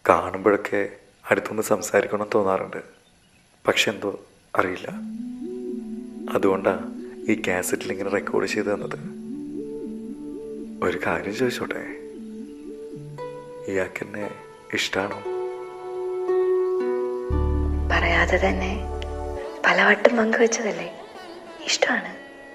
കാണുമ്പോഴൊക്കെ അടുത്തൊന്ന് സംസാരിക്കണം തോന്നാറുണ്ട് പക്ഷെ എന്തോ അറിയില്ല അതുകൊണ്ടാണ് ഈ കാസറ്റിൽ ഇങ്ങനെ റെക്കോർഡ് ചെയ്ത് തന്നത് ഒരു കാര്യം ചോദിച്ചോട്ടെ ഇയാൾക്ക് എന്നെ ഇഷ്ടമാണോ പറയാതെ തന്നെ പലവട്ടം പങ്കുവെച്ചതല്ലേ ഇഷ്ടമാണ്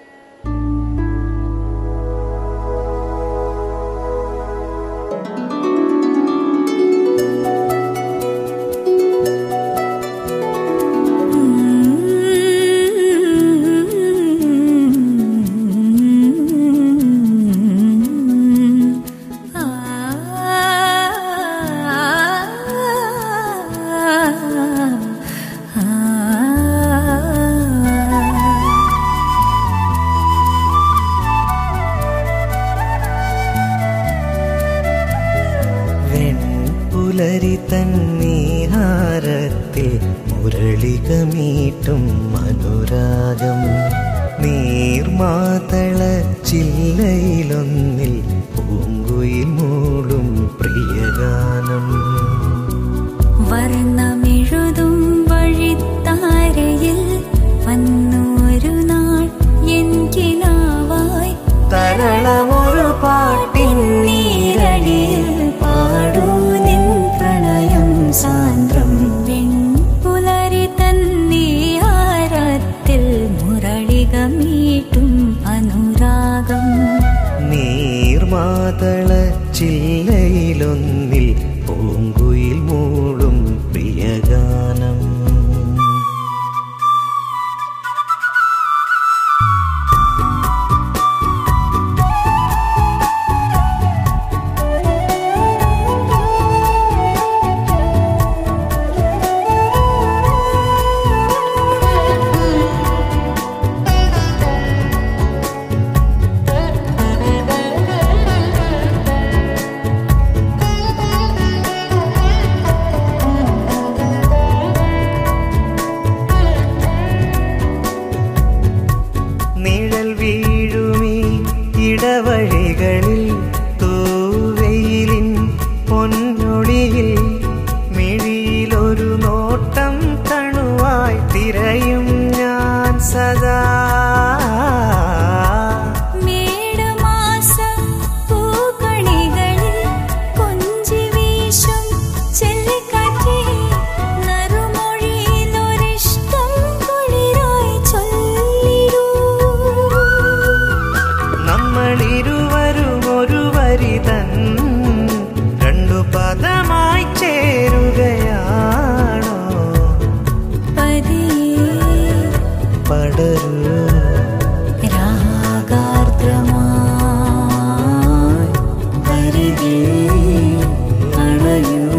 വെൺപുലരി തന്നീഹാരത്തിൽ മുരളികമീട്ടും അനുരാഗം നീർമാതള ചില്ലയിലൊന്നിൽ പൂങ്കുയിൽ മൂളും പ്രിയഗാനം വർണ്ണമെഴുതും വഴിത്താരയിൽ വന്നു ഒരു നാൾ എൻ കിനാവായി തരളമൊരു പാട്ടിൻ നീരടിയിൽ പാടൂ നിൻ പ്രണയം സാന്ദ്രം വെൺപുലരി തന്നീഹാരത്തിൽ മുരളികമീട്ടും അനുരാഗം നീർമാതള ചില്ലയിലൊന്നിൽ പൂങ്കുയിൽ മൂളും പ്രിയഗാനം നിഴൽ വീഴുമീ ഇടവഴികളിൽ തൂവെയിലിൻ പൊന്നൊളിയിൽ മിഴിയിലൊരു നോട്ടം തണുവായി തിരയും ഞാൻ സദാ മേടമാസ പൂക്കണികളിൽ കൊഞ്ചി വീശും ചെല്ലിക്കാറ്റേ നറുമൊഴിയിലൊരിഷ്ടം കുളിരായി ചൊല്ലിടൂ നമ്മളിരുവരും ഒരു വരി തൻ രണ്ടു പദമായി ചേരുകയാണോ പതിയെ പടരൂ രാഗാർദ്രമായി അരികെ അണയൂ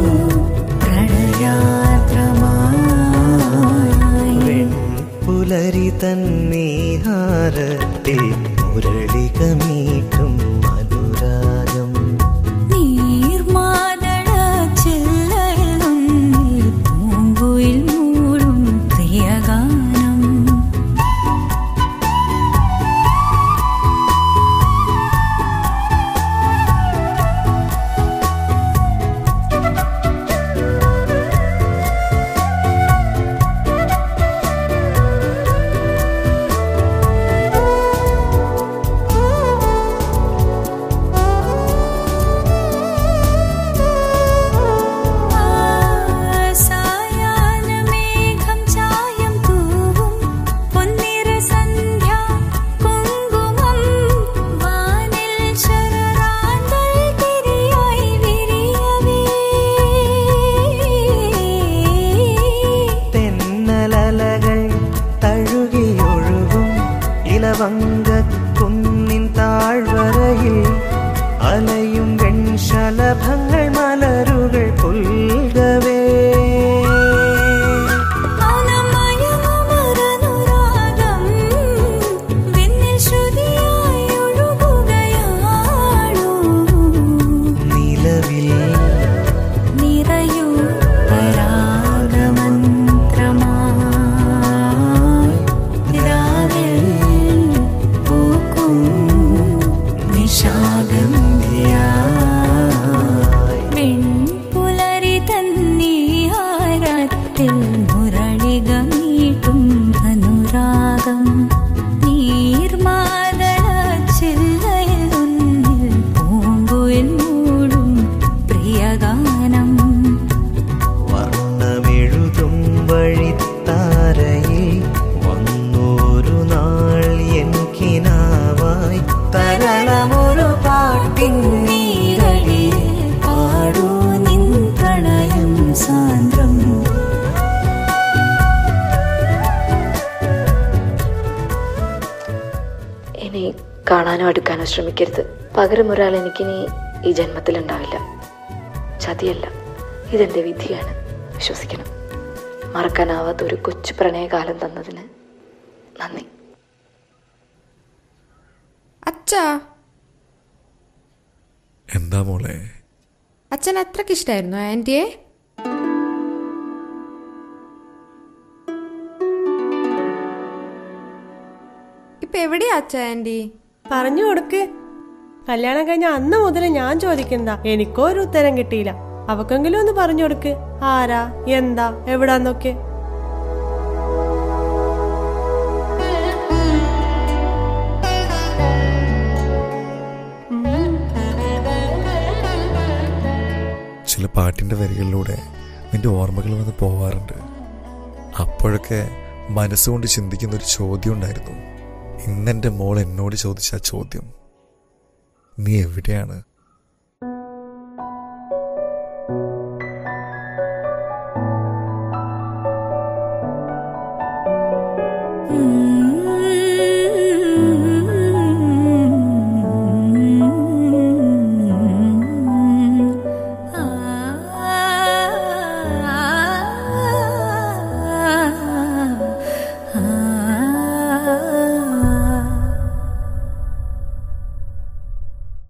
പ്രണയാർദ്രമായി പുലരി തന്നീഹാരത്തിൽ മുരളികമീട്ടും അനുരാഗം നീർമാതള ചില്ലയിൽ പൂങ്കുയിൽ മൂടും പ്രിയഗാനം സായാഹ്നമേഘം ചായം തൂവും പൊന്നിറ സന്ധ്യ കുങ്കുമം വാനിൽ ശരറാന്തൽ തിരിയായി വിരിയവേ തെന്നലകൾ തഴുകിയൊഴുകും ഇലവങ്ക കുന്നിൻ താഴ്വരയിൽ അലയും വെൺശലഭങ്ങൾ മലരുകൾ പുൽകവേ മൗനമയങ്ങുമൊരനുരാഗം വിണ്ണിൽ ശ്രുതിയായി ഒഴുകുകയാണോ നിലവിൽ നിറയൂ പരാഗമന്ത്രമായി രാവിൽ പൂക്കും നിശാഗന്ധിയായി വെൺപുലരി കാണാനോ അടുക്കാനോ ശ്രമിക്കരുത് പകരം ഒരാൾ എനിക്കിനി ഈ ജന്മത്തിൽ ഉണ്ടാവില്ല ചതിയല്ല ഇതെന്റെ വിധിയാണ് വിശ്വസിക്കണം മറക്കാനാവാത്ത ഒരു കൊച്ചു പ്രണയകാലം തന്നതിന് നന്ദി അച്ഛാ എന്താ മോളെ അച്ഛൻ അത്രയ്ക്ക് ഇഷ്ടമായിരുന്നു ആൻറ്റിയെ ഇപ്പൊ എവിടെയാ അച്ഛ ആൻറ്റി പറഞ്ഞു കൊടുക്ക് കല്യാണം കഴിഞ്ഞ അന്ന് മുതൽ ഞാൻ ചോദിക്കുന്നതാ എനിക്കോ ഒരു ഉത്തരം കിട്ടിയില്ല അവക്കെങ്കിലും ഒന്ന് പറഞ്ഞു കൊടുക്ക് ആരാ എന്താ എവിടാന്നൊക്കെ ചില പാട്ടിൻ്റെ വരികളിലൂടെ നിന്റെ ഓർമ്മകൾ വന്ന് പോവാറുണ്ട് അപ്പോഴൊക്കെ മനസ്സുകൊണ്ട് ചിന്തിക്കുന്ന ഒരു ചോദ്യം ഉണ്ടായിരുന്നു ഇന്നെൻ്റെ മോൾ എന്നോട് ചോദിച്ച ആ ചോദ്യം നീ എവിടെയാണ്